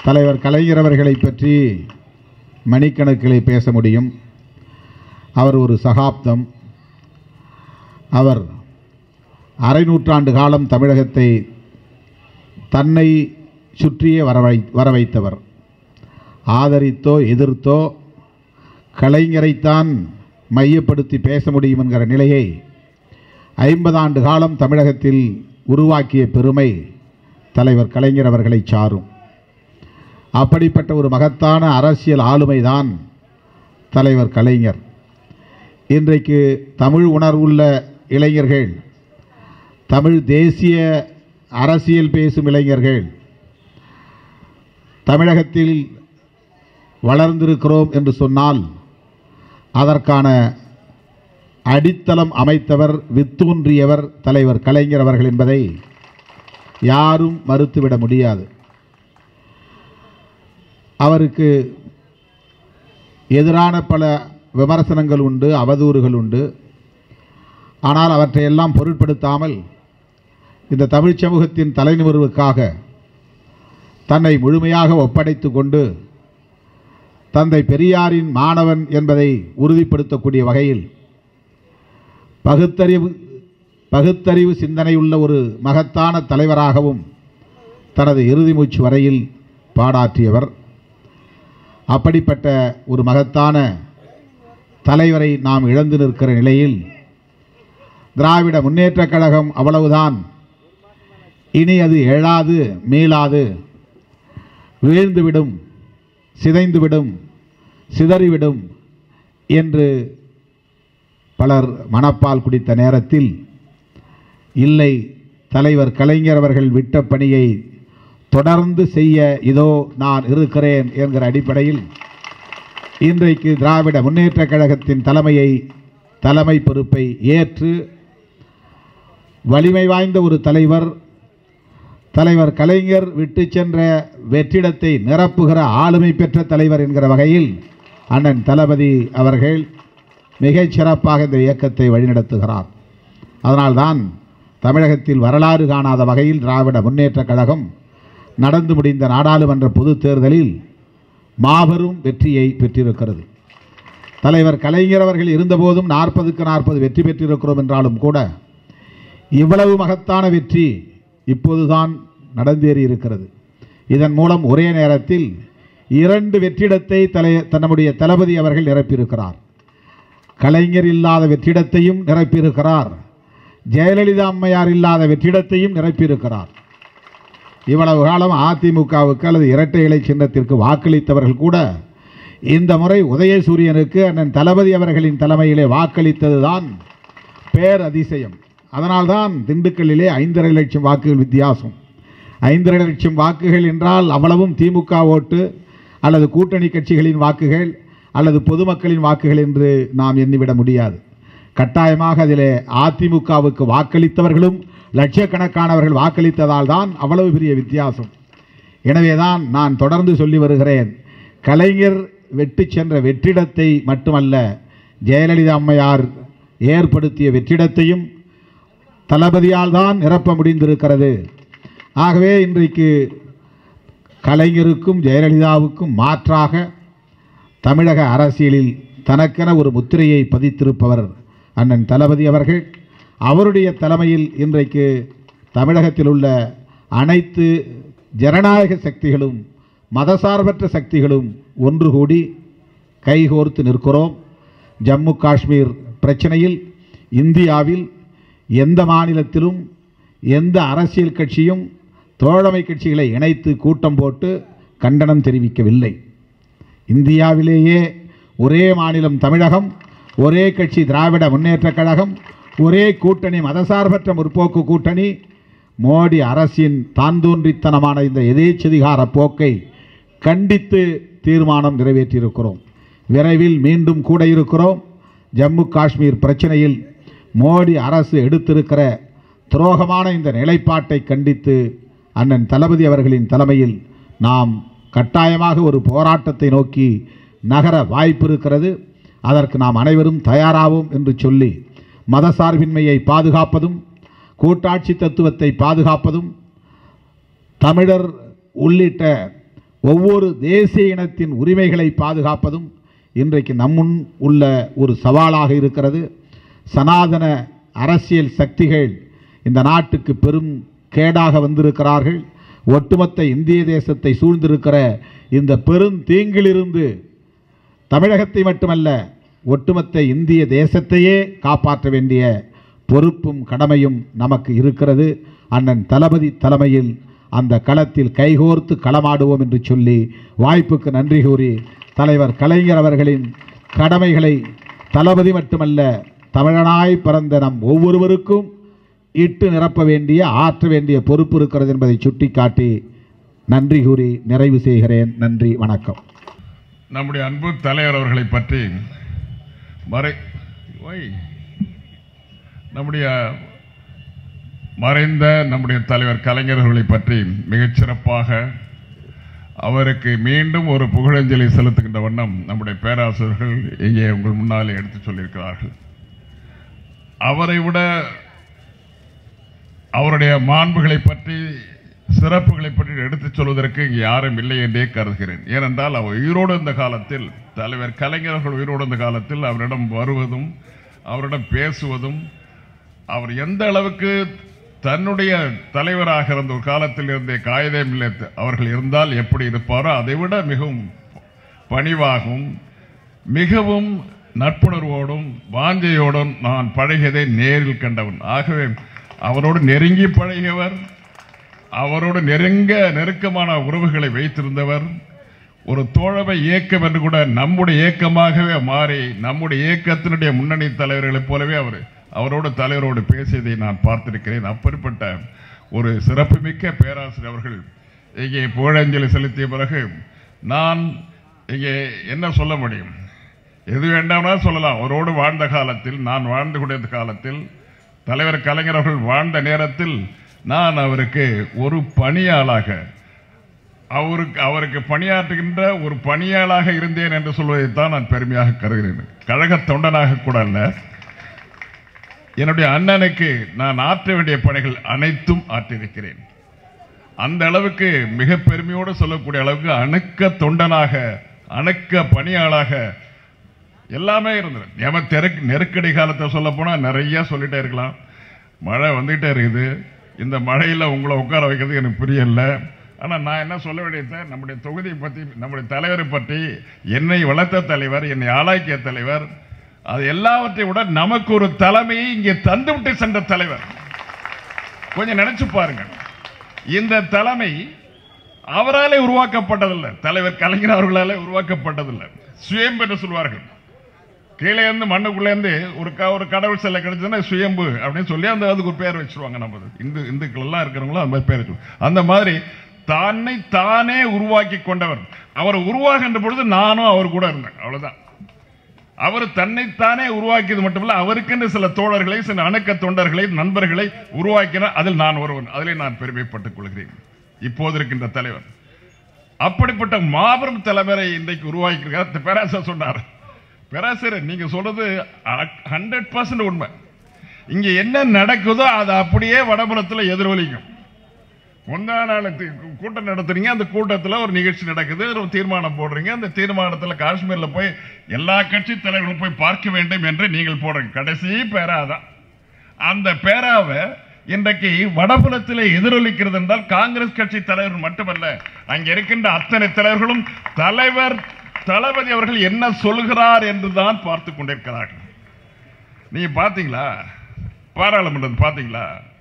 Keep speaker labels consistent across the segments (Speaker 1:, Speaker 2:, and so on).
Speaker 1: தலைவர் கலைஞர் அவர்களை பற்றி மணிக்கணக்கிலே பேச முடியும் அவர் ஒரு சகாப்தம் அவர் அரை நூற்றாண்டு காலம் தமிழகத்தை தன்னை சுற்றியே வரவை வரவைத்தவர் ஆதரித்தோ எதிர்த்தோ கலைஞரைத்தான் மையப்படுத்தி பேச முடியும் என்கிற நிலையை ஐம்பது ஆண்டு காலம் தமிழகத்தில் உருவாக்கிய பெருமை தலைவர் கலைஞர் அவர்களை சாரும் அப்படிப்பட்ட ஒரு மகத்தான அரசியல் ஆளுமைதான் தலைவர் கலைஞர் இன்றைக்கு தமிழ் உணர்வுள்ள இளைஞர்கள் தமிழ் தேசிய அரசியல் பேசும் இளைஞர்கள் தமிழகத்தில் வளர்ந்திருக்கிறோம் என்று சொன்னால் அதற்கான அடித்தளம் அமைத்தவர் வித்தூன்றியவர் தலைவர் கலைஞர் அவர்கள் என்பதை யாரும் மறுத்துவிட முடியாது அவருக்கு எதிரான பல விமர்சனங்கள் உண்டு அவதூறுகள் உண்டு ஆனால் அவற்றையெல்லாம் பொருட்படுத்தாமல் இந்த தமிழ்ச் சமூகத்தின் தலைநிமிர்வுக்காக தன்னை முழுமையாக ஒப்படைத்து கொண்டு தந்தை பெரியாரின் மாணவன் என்பதை உறுதிப்படுத்தக்கூடிய வகையில் பகுத்தறிவு பகுத்தறிவு சிந்தனையுள்ள ஒரு மகத்தான தலைவராகவும் தனது இறுதி மூச்சு வரையில் பாடாற்றியவர் அப்படிப்பட்ட ஒரு மகத்தான தலைவரை நாம் இழந்து நிற்கிற நிலையில் திராவிட முன்னேற்றக் கழகம் அவ்வளவுதான் இனி அது எழாது மீளாது வீழ்ந்துவிடும் சிதைந்துவிடும் சிதறிவிடும் என்று பலர் மனப்பால் குடித்த நேரத்தில் இல்லை தலைவர் கலைஞர் அவர்கள் விட்ட பணியை தொடர்ந்து செய்ய இதோ நான் இருக்கிறேன் என்கிற அடிப்படையில் இன்றைக்கு திராவிட முன்னேற்றக் கழகத்தின் தலைமையை தலைமை பொறுப்பை ஏற்று வலிமை வாய்ந்த ஒரு தலைவர் தலைவர் கலைஞர் விட்டு சென்ற வெற்றிடத்தை நிரப்புகிற ஆளுமை பெற்ற தலைவர் என்கிற வகையில் அண்ணன் தளபதி அவர்கள் மிகச் சிறப்பாக இந்த இயக்கத்தை வழிநடத்துகிறார் அதனால்தான் தமிழகத்தில் வரலாறு காணாத வகையில் திராவிட முன்னேற்றக் கழகம் நடந்து முடிந்த நாடாளுமன்ற பொதுத் தேர்தலில் மாபெரும் வெற்றியை பெற்றிருக்கிறது தலைவர் கலைஞர் அவர்கள் இருந்தபோதும் நாற்பதுக்கு நாற்பது வெற்றி பெற்றிருக்கிறோம் என்றாலும் கூட இவ்வளவு மகத்தான வெற்றி இப்போதுதான் நடந்தேறி இருக்கிறது இதன் மூலம் ஒரே நேரத்தில் இரண்டு வெற்றிடத்தை தலை நம்முடைய தளபதி அவர்கள் நிரப்பியிருக்கிறார் கலைஞர் இல்லாத வெற்றிடத்தையும் நிரப்பியிருக்கிறார் ஜெயலலிதா அம்மையார் இல்லாத வெற்றிடத்தையும் நிரப்பியிருக்கிறார் இவ்வளவு காலம் அதிமுகவுக்கு அல்லது இரட்டை இலை சின்னத்திற்கு வாக்களித்தவர்கள் கூட இந்த முறை உதயசூரியனுக்கு அண்ணன் தளபதி அவர்களின் தலைமையிலே வாக்களித்ததுதான் பேர் அதிசயம் அதனால்தான் திண்டுக்கல்லிலே ஐந்தரை லட்சம் வாக்குகள் வித்தியாசம் ஐந்தரை லட்சம் வாக்குகள் என்றால் அவ்வளவும் திமுக ஓட்டு அல்லது கூட்டணி கட்சிகளின் வாக்குகள் அல்லது பொதுமக்களின் வாக்குகள் என்று நாம் எண்ணிவிட முடியாது கட்டாயமாக அதிலே அதிமுகவுக்கு வாக்களித்தவர்களும் லட்சக்கணக்கானவர்கள் வாக்களித்ததால் தான் அவ்வளவு பெரிய வித்தியாசம் எனவேதான் நான் தொடர்ந்து சொல்லி வருகிறேன் கலைஞர் வெட்டு சென்ற வெற்றிடத்தை மட்டுமல்ல ஜெயலலிதா அம்மையார் ஏற்படுத்திய வெற்றிடத்தையும் தளபதியால் தான் நிரப்ப முடிந்திருக்கிறது ஆகவே இன்றைக்கு கலைஞருக்கும் ஜெயலலிதாவுக்கும் மாற்றாக தமிழக அரசியலில் தனக்கென ஒரு முத்திரையை பதித்திருப்பவர் அண்ணன் தளபதி அவர்கள் அவருடைய தலைமையில் இன்றைக்கு தமிழகத்தில் உள்ள அனைத்து ஜனநாயக சக்திகளும் மதசார்பற்ற சக்திகளும் ஒன்று கூடி கைகோர்த்து நிற்கிறோம் ஜம்மு காஷ்மீர் பிரச்சனையில் இந்தியாவில் எந்த மாநிலத்திலும் எந்த அரசியல் கட்சியும் தோழமை கட்சிகளை இணைத்து கூட்டம் போட்டு கண்டனம் தெரிவிக்கவில்லை இந்தியாவிலேயே ஒரே மாநிலம் தமிழகம் ஒரே கட்சி திராவிட முன்னேற்றக் கழகம் ஒரே கூட்டணி மதசார்பற்ற முற்போக்கு கூட்டணி மோடி அரசின் தான் தோன்றித்தனமான இந்த எதேச்சதிகார போக்கை கண்டித்து தீர்மானம் நிறைவேற்றியிருக்கிறோம் விரைவில் மீண்டும் கூட இருக்கிறோம் ஜம்மு காஷ்மீர் பிரச்சனையில் மோடி அரசு எடுத்திருக்கிற துரோகமான இந்த நிலைப்பாட்டை கண்டித்து அண்ணன் தளபதி அவர்களின் தலைமையில் நாம் கட்டாயமாக ஒரு போராட்டத்தை நோக்கி நகர வாய்ப்பு இருக்கிறது அதற்கு நாம் அனைவரும் தயாராவோம் என்று சொல்லி மதசார்பின்மையை பாதுகாப்பதும் கூட்டாட்சி தத்துவத்தை பாதுகாப்பதும் தமிழர் உள்ளிட்ட ஒவ்வொரு தேசிய இனத்தின் உரிமைகளை பாதுகாப்பதும் இன்றைக்கு நம்முன் உள்ள ஒரு சவாலாக இருக்கிறது சனாதன அரசியல் சக்திகள் இந்த நாட்டுக்கு பெரும் கேடாக வந்திருக்கிறார்கள் ஒட்டுமொத்த இந்திய தேசத்தை சூழ்ந்திருக்கிற இந்த பெருந்தீங்கிலிருந்து தமிழகத்தை மட்டுமல்ல ஒட்டுமொத்த இந்திய தேசத்தையே காப்பாற்ற வேண்டிய பொறுப்பும் கடமையும் நமக்கு இருக்கிறது அண்ணன் தளபதி தலைமையில் அந்த களத்தில் கைகோர்த்து களமாடுவோம் என்று சொல்லி வாய்ப்புக்கு நன்றி கூறி தலைவர் கலைஞர் அவர்களின் கடமைகளை தளபதி மட்டுமல்ல தமிழனாய் பிறந்த நம் ஒவ்வொருவருக்கும் இட்டு நிரப்ப வேண்டிய ஆற்ற வேண்டிய பொறுப்பு இருக்கிறது என்பதை சுட்டிக்காட்டி நன்றி கூறி நிறைவு செய்கிறேன் நன்றி வணக்கம்
Speaker 2: நம்முடைய அன்பு தலைவர் அவர்களை பற்றி மறை ஒய். நம்முடைய மறைந்த நம்முடைய தலைவர் கலைஞர் அவர்களை பற்றி மிகச் சிறப்பாக அவருக்கு மீண்டும் ஒரு புகழஞ்சலி செலுத்துகின்ற வண்ணம் நம்முடைய பேராசிரியர்கள் இங்கே உங்கள் முன்னாலே எடுத்துச் சொல்லியிருக்கிறார்கள் அவரை விட அவருடைய மாண்புகளை பற்றி சிறப்புகளை பற்றி எடுத்துச் சொல்வதற்கு இங்கே யாரும் இல்லை என்றே கருதுகிறேன் ஏனென்றால் அவர் உயிரோடு இருந்த காலத்தில் தலைவர் கலைஞர் அவர்கள் உயிரோடு இருந்த காலத்தில் அவரிடம் வருவதும் அவரிடம் பேசுவதும் அவர் எந்த அளவுக்கு தன்னுடைய தலைவராக இருந்த ஒரு காலத்தில் இருந்த காயிதே மில்லத் அவர்கள் இருந்தால் எப்படி இருப்பாரோ அதைவிட மிகவும் பணிவாகவும் மிகவும் நட்புணர்வோடும் வாஞ்சையோடும் நான் பழகியதை நேரில் கண்டவன் ஆகவே அவரோடு நெருங்கி பழகியவர் அவரோடு நெருங்க நெருக்கமான உறவுகளை வைத்திருந்தவர் ஒரு தோழமை இயக்கம் என்று கூட நம்முடைய இயக்கமாகவே மாறி நம்முடைய இயக்கத்தினுடைய முன்னணி தலைவர்களைப் போலவே அவர் அவரோடு தலைவரோடு பேசியதை நான் பார்த்திருக்கிறேன் அப்படிப்பட்ட ஒரு சிறப்புமிக்க பேராசிரியர் அவர்கள் இங்கே புகழஞ்சலி செலுத்திய பிறகு நான் இங்கே என்ன சொல்ல முடியும் எது வேண்டாம்னா சொல்லலாம் அவரோடு வாழ்ந்த காலத்தில் நான் வாழ்ந்து கொண்டிருந்த காலத்தில் தலைவர் கலைஞர் அவர்கள் வாழ்ந்த நேரத்தில் நான் அவருக்கு ஒரு பணியாளாக அவருக்கு அவருக்கு பணியாற்றுகின்ற ஒரு பணியாளாக இருந்தேன் என்று சொல்வதைத்தான் நான் பெருமையாக கருதுகிறேன் கழக தொண்டனாக கூட அல்ல என்னுடைய அண்ணனுக்கு நான் ஆற்ற வேண்டிய பணிகள் அனைத்தும் ஆற்றியிருக்கிறேன் அந்த அளவுக்கு மிக பெருமையோடு சொல்லக்கூடிய அளவுக்கு அணுக்க தொண்டனாக அணுக்க பணியாளாக எல்லாமே இருந்தது எம தெருக்கு நெருக்கடி காலத்தை சொல்ல போனால் நிறைய சொல்லிட்டே இருக்கலாம் மழை வந்துகிட்டே இருக்குது இந்த மழையில் உங்களை உட்கார வைக்கிறது எனக்கு புரியல ஆனால் நான் என்ன சொல்ல வேண்டியது நம்முடைய தொகுதியை பற்றி நம்முடைய தலைவரை பற்றி என்னை வளர்த்த தலைவர் என்னை ஆளாக்கிய தலைவர் அது எல்லாவற்றை விட நமக்கு ஒரு தலைமையை இங்கே தந்துவிட்டு சென்ற தலைவர் கொஞ்சம் நினைச்சு பாருங்க இந்த தலைமை அவராலே உருவாக்கப்பட்டதில்லை தலைவர் கலைஞர் அவர்களாலே உருவாக்கப்பட்டதில்லை சுயம்பு என்று சொல்வார்கள் கீழே இருந்து மண்ணுக்குள்ளே இருந்து ஒரு க ஒரு கடவுள் சிலை கிடைச்சதுன்னா சுயம்பு அப்படின்னு சொல்லி அந்த அதுக்கு ஒரு பேர் வச்சிருவாங்க நம்ம இந்து இந்துக்கள் எல்லாம் இருக்கிறவங்களும் அந்த மாதிரி பேர் வச்சிருவாங்க அந்த மாதிரி தன்னை தானே உருவாக்கி கொண்டவர் அவர் உருவாகின்ற பொழுது நானும் அவர் கூட இருந்தேன் அவ்வளவுதான் அவர் தன்னைத்தானே உருவாக்கியது மட்டுமல்ல அவருக்கென்று சில தோழர்களை சில அணுக்க தொண்டர்களை நண்பர்களை உருவாக்கினார் அதில் நான் ஒருவன் அதிலே நான் பெருமைப்பட்டுக் கொள்கிறேன் இப்போது இருக்கின்ற தலைவர் அப்படிப்பட்ட மாபெரும் தலைவரை இன்றைக்கு உருவாக்கியிருக்கார் பேராசர் சொன்னார் பேராசிரியர் நீங்க சொல்றது ஹண்ட்ரட் பர்சன்ட் உண்மை இங்க என்ன நடக்குதோ அது அப்படியே வடபுறத்தில் எதிரொலிக்கும் முந்தா நாள் தி- கூட்டம் நடத்துறீங்க அந்த கூட்டத்தில் ஒரு நிகழ்ச்சி நடக்குது ஒரு தீர்மானம் போடுறீங்க அந்த தீர்மானத்தில் காஷ்மீர்ல போய் எல்லா கட்சி தலைவர்களும் போய் பார்க்க வேண்டும் என்று நீங்கள் போடுறீங்க கடைசி பேராதான் அந்த பேராவை இன்றைக்கு வடபுலத்தில் எதிரொலிக்கிறது என்றால் காங்கிரஸ் கட்சி தலைவர் மட்டுமல்ல அங்க இருக்கின்ற அத்தனை தலைவர்களும் தலைவர் தளபதி அவர்கள் என்ன சொல்கிறார் என்றுதான் பார்த்து கொண்டிருக்கிறார்கள் நீங்க பாத்தீங்களா பாராளுமன்றம் பாத்தீங்களா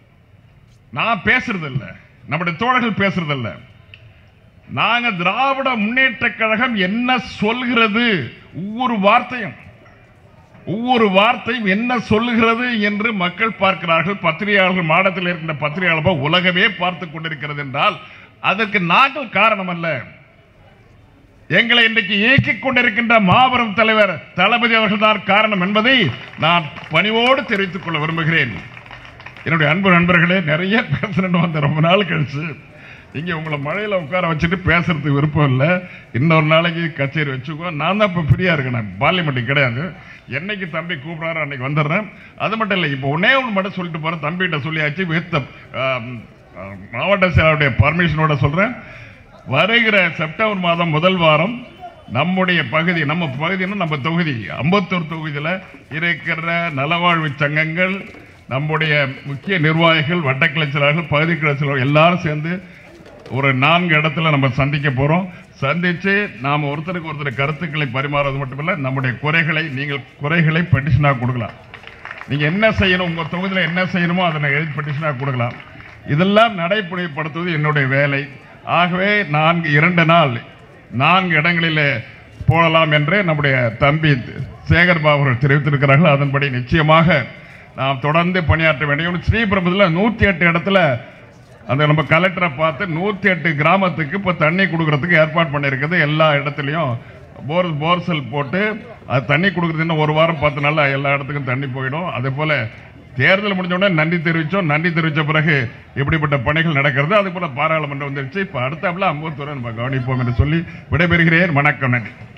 Speaker 2: நான் பேசுறது இல்ல நம்முடைய தோழர்கள் பேசுறது இல்ல நாங்க திராவிட முன்னேற்ற கழகம் என்ன சொல்கிறது ஒவ்வொரு வார்த்தையும் ஒவ்வொரு வார்த்தையும் என்ன சொல்லுகிறது என்று மக்கள் பார்க்கிறார்கள் பத்திரிகையாளர்கள் மாடத்தில் இருக்கின்ற பத்திரிகையாளர் உலகமே பார்த்து கொண்டிருக்கிறது என்றால் அதற்கு நாங்கள் காரணம் அல்ல எங்களை இன்றைக்கு இயக்கிக் கொண்டிருக்கின்ற மாபெரும் தலைவர் தளபதி அவர்கள் தான் காரணம் என்பதை நான் பணிவோடு தெரிவித்துக் கொள்ள விரும்புகிறேன் என்னுடைய அன்பு நண்பர்களே நிறைய பேசணும்னு வந்த ரொம்ப நாள் கழிச்சு இங்க உங்களை மழையில உட்கார வச்சுட்டு பேசுறதுக்கு விருப்பம் இல்லை இன்னொரு நாளைக்கு கச்சேரி வச்சுக்கோ நான் தான் இப்போ ஃப்ரீயா இருக்கேன் பார்லிமெண்ட் கிடையாது என்னைக்கு தம்பி கூப்பிடாரு அன்னைக்கு வந்துடுறேன் அது மட்டும் இல்லை இப்போ ஒன்னே ஒன்று மட்டும் சொல்லிட்டு போறேன் தம்பிகிட்ட சொல்லியாச்சு வித் மாவட்ட செயலாளருடைய பர்மிஷனோட சொல்றேன் வருகிற செப்டம்பர் மாதம் முதல் வாரம் நம்முடைய பகுதி நம்ம பகுதினா நம்ம தொகுதி அம்பத்தூர் தொகுதியில் இருக்கிற நலவாழ்வு சங்கங்கள் நம்முடைய முக்கிய நிர்வாகிகள் வட்டக்கிளைச்சலாளர்கள் பகுதி கிளைச்சலாளர்கள் எல்லாரும் சேர்ந்து ஒரு நான்கு இடத்துல நம்ம சந்திக்க போறோம் சந்திச்சு நாம் ஒருத்தருக்கு ஒருத்தர் கருத்துக்களை பரிமாறுவது மட்டுமல்ல நம்முடைய குறைகளை நீங்கள் குறைகளை பெட்டிஷனாக கொடுக்கலாம் நீங்க என்ன செய்யணும் உங்க தொகுதியில் என்ன செய்யணுமோ அதை நான் எழுதி பெட்டிஷனாக கொடுக்கலாம் இதெல்லாம் நடைமுறைப்படுத்துவது என்னுடைய வேலை ஆகவே நான்கு இரண்டு நாள் நான்கு இடங்களில் போடலாம் என்று நம்முடைய தம்பி சேகர் பாபு அவர்கள் தெரிவித்திருக்கிறார்கள் அதன்படி நிச்சயமாக நாம் தொடர்ந்து பணியாற்ற வேண்டும் ஸ்ரீபெரும்புதூர்ல நூற்றி எட்டு இடத்துல அந்த நம்ம கலெக்டரை பார்த்து நூற்றி எட்டு கிராமத்துக்கு இப்போ தண்ணி கொடுக்கறதுக்கு ஏற்பாடு பண்ணியிருக்குது எல்லா இடத்துலையும் போர் போர்செல் போட்டு அது தண்ணி கொடுக்குறது இன்னும் ஒரு வாரம் பத்து நாள்ல எல்லா இடத்துக்கும் தண்ணி போயிடும் அதே போல தேர்தல் முடிஞ்ச உடனே நன்றி தெரிவித்தோம் நன்றி தெரிவித்த பிறகு இப்படிப்பட்ட பணிகள் நடக்கிறது அதே போல பாராளுமன்றம் வந்துருச்சு இப்போ அடுத்தாப்புல அம்பத்தூரை நம்ம கவனிப்போம் என்று சொல்லி விடைபெறுகிறேன் வணக்கம் நன்றி